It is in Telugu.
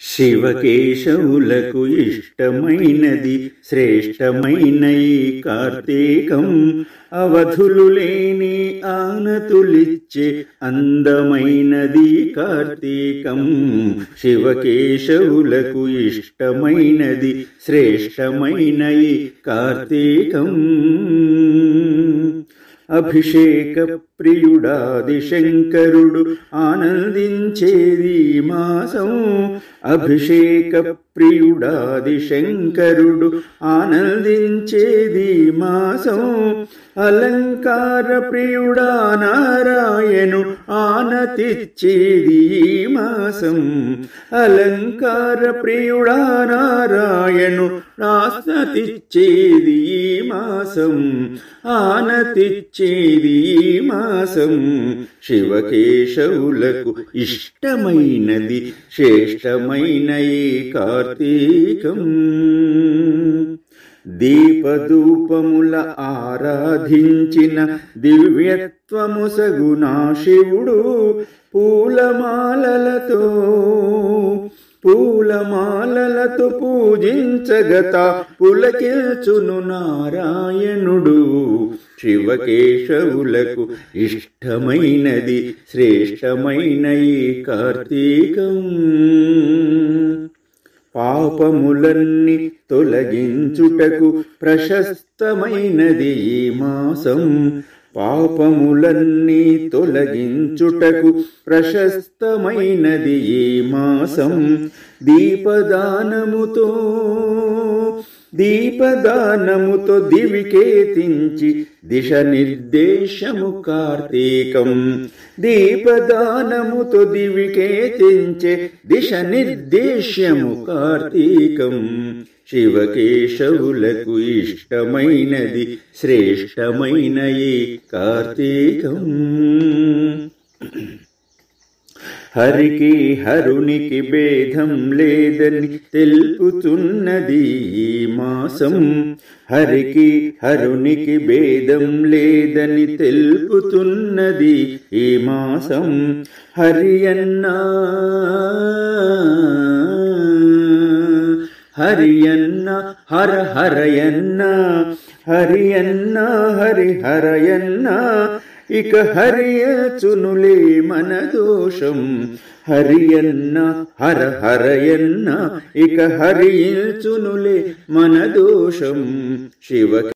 శివకేశవులకు ఇష్టమైనది శ్రేష్టమైన ఈ కార్తీకం అవధులు లేని ఆనతులిచ్చే అందమైనది కార్తీకం శివకేశవులకు ఇష్టమైనది శ్రేష్టమైన ఈ కార్తీకం అభిషేక ప్రియుడాది శంకరుడు ఆనందించేది ఈ మాసం అభిషేక ప్రియుడాది శంకరుడు ఆనందించేది ఈ మాసం అలంకార ప్రియుడా నారాయణు ఆనతిచ్చేది ఈ మాసం అలంకార ప్రియుడా నారాయణు ఆస్నతిచ్చేది ఈ మాసం ఆనతిచ్చేది ఈ మాసం శివకేశవులకు ఇష్టమైనది శ్రేష్టమైన ఈ కార్తీకం దీపధూపముల ఆరాధించిన దివ్యత్వము సగునా శివుడు పూలమాలలతో పూలమాలలతో పూజించగత పులకిల్చును నారాయణుడు శివకేశవులకు ఇష్టమైనది శ్రేష్టమైన ఈ కార్తీకం పాపములన్నీ తొలగించుటకు ప్రశస్తమైనది ఈ మాసం పాపములన్నీ తొలగించుటకు ప్రశస్తమైనది ఈ మాసం దీపదానముతో దీపదానముతో దివికేతించి దిశ నిర్దేశము కార్తీకం దీపదానముతో దివికేతించే దిశ నిర్దేశము కార్తీకం శివకేశవులకు ఇష్టమైనది శ్రేష్టమైన ఈ కార్తీకం హరికి హరునికి భేదం లేదని తెలుపుతున్నది ఈ మాసం హరికి హరునికి భేదం లేదని తెలుపుతున్నది ఈ మాసం హరియన్నా హరియన్న హర హరయన్న హరియన్న హరి హరయన్న ఇక హరియచునులే మన దోషం హరియన్న హర హరయన్న ఇక హరియుచునులే మన దోషం శివ